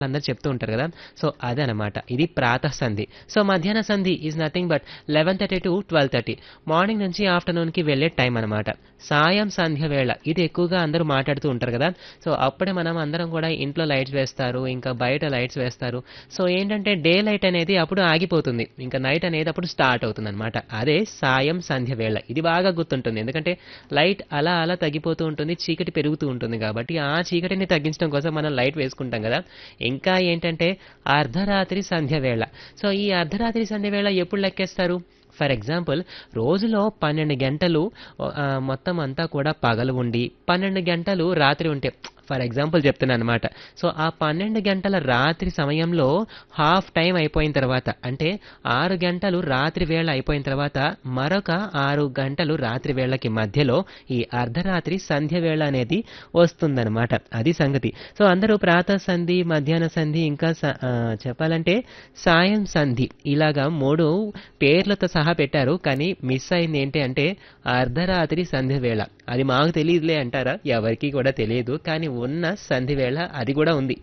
అందరూ చెప్తూ ఉంటారు కదా సో అదనమాట ఇది ప్రాతః సంధి సో మధ్యాహ్న సంధి is nothing but eleven thirty to twelve thirty morning నుంచి ఆఫ్టర్నూన్కి వెళ్ళే టైం అనమాట సాయం సంధ్య వేళ ఇది ఎక్కువగా అందరూ మాట్లాడుతూ ఉంటారు కదా సో అప్పుడే మనం అందరం కూడా ఇంట్లో లైట్స్ వేస్తారు ఇంకా బయట లైట్స్ వేస్తారు సో ఏంటంటే డే లైట్ అనేది అప్పుడు ఆగిపోతుంది ఇంకా నైట్ అనేది అప్పుడు స్టార్ట్ అవుతుంది అనమాట అదే సాయం సంధ్య వేళ ఇది బాగా గుర్తుంటుంది ఎందుకంటే లైట్ అలా అలా తగ్గిపోతూ ఉంటుంది చీకటి పెరుగుతూ ఉంటుంది కాబట్టి ఆ చీకటిని తగ్గించడం కోసం మనం లైట్ వేసుకుంటాం కదా ఇంకా ఏంటంటే అర్ధరాత్రి సంధ్య వేళ సో ఈ అర్ధరాత్రి సంధ్య వేళ ఎప్పుడు లెక్కేస్తారు ఫర్ ఎగ్జాంపుల్ రోజులో పన్నెండు గంటలు ఆ, మొత్తం అంతా కూడా పగలు ఉండి పన్నెండు గంటలు రాత్రి ఉంటే ఫర్ ఎగ్జాంపుల్ చెప్తున్నాను అనమాట సో ఆ పన్నెండు గంటల రాత్రి సమయంలో హాఫ్ టైం అయిపోయిన తర్వాత అంటే ఆరు గంటలు రాత్రి వేళ అయిపోయిన తర్వాత మరొక ఆరు గంటలు రాత్రి వేళకి మధ్యలో ఈ అర్ధరాత్రి సంధ్య వేళ అనేది వస్తుందన్నమాట అది సంగతి సో అందరూ ప్రాతः సంధి మధ్యాహ్న సంధి ఇంకా స- ఆ, చెప్పాలంటే సాయం సంధి ఇలాగా మూడు పేర్లతో సహా పెట్టారు కానీ మిస్ అయింది ఏంటి అంటే అర్ధరాత్రి సంధ్య వేళ అది మాకు తెలియదులే అంటారా ఎవరికి కూడా తెలియదు కానీ ఉన్న సంధి వేళ అది కూడా ఉంది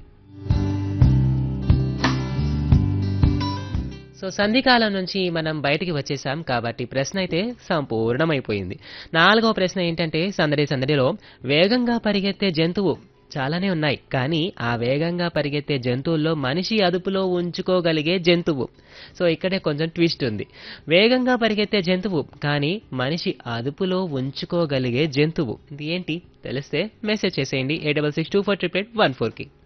సో సంధికాలం నుంచి మనం బయటికి వచ్చేసాం కాబట్టి ప్రశ్న అయితే సంపూర్ణమైపోయింది నాలుగవ ప్రశ్న ఏంటంటే సందడి సందడిలో వేగంగా పరిగెత్తే జంతువు చాలానే ఉన్నాయి కానీ ఆ వేగంగా పరిగెత్తే జంతువుల్లో మనిషి అదుపులో ఉంచుకోగలిగే జంతువు సో ఇక్కడే కొంచెం ట్విస్ట్ ఉంది వేగంగా పరిగెత్తే జంతువు కానీ మనిషి అదుపులో ఉంచుకోగలిగే జంతువు ఇది ఏంటి తెలిస్తే మెసేజ్ చేసేయండి eight double six two four triple eight one ఫోర్కి